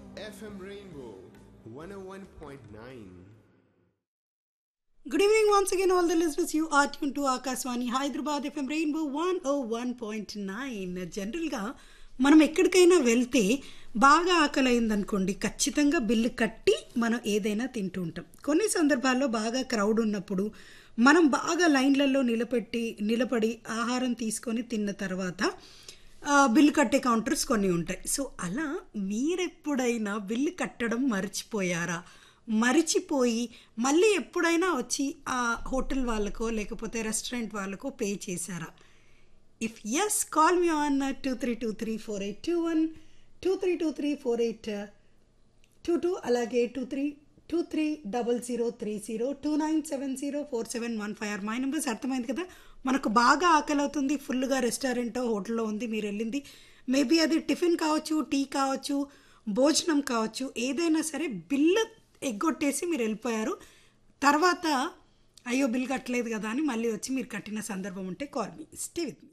FM Rainbow 101.9. Good evening once again, all the listeners. You are tuned to Akaswani Hyderabad FM Rainbow 101.9. జనరల్గా మనం ఎక్కడికైనా వెళ్తే బాగా ఆకలి అయిందనుకోండి ఖచ్చితంగా బిల్లు కట్టి మనం ఏదైనా తింటూ ఉంటాం కొన్ని సందర్భాల్లో బాగా క్రౌడ్ ఉన్నప్పుడు మనం బాగా లైన్లలో నిలబెట్టి నిలబడి ఆహారం తీసుకొని తిన్న తర్వాత ఆ, బిల్లు కట్టే కౌంటర్స్ కొన్ని ఉంటాయి సో అలా మీరెప్పుడైనా బిల్లు కట్టడం మర్చిపోయారా మరిచిపోయి మళ్ళీ ఎప్పుడైనా వచ్చి ఆ హోటల్ వాళ్ళకో లేకపోతే రెస్టారెంట్ వాళ్ళకో పే చేశారా if yes call me on two three two three four eight two one two three two three four eight two two అలాగే two three two three double zero three zero two nine seven zero four seven one five are my numbers అర్థమైంది కదా మనకు బాగా ఆకలి అవుతుంది ఫుల్గా రెస్టారెంటో హోటల్లో ఉంది మీరు వెళ్ళింది మేబీ అది టిఫిన్ కావచ్చు టీ కావచ్చు భోజనం కావచ్చు ఏదైనా సరే బిల్లు ఎగ్గొట్టేసి మీరు వెళ్ళిపోయారు తర్వాత అయ్యో బిల్ కట్టలేదు కదా అని మళ్ళీ వచ్చి మీరు కట్టిన సందర్భం ఉంటే call me stay with me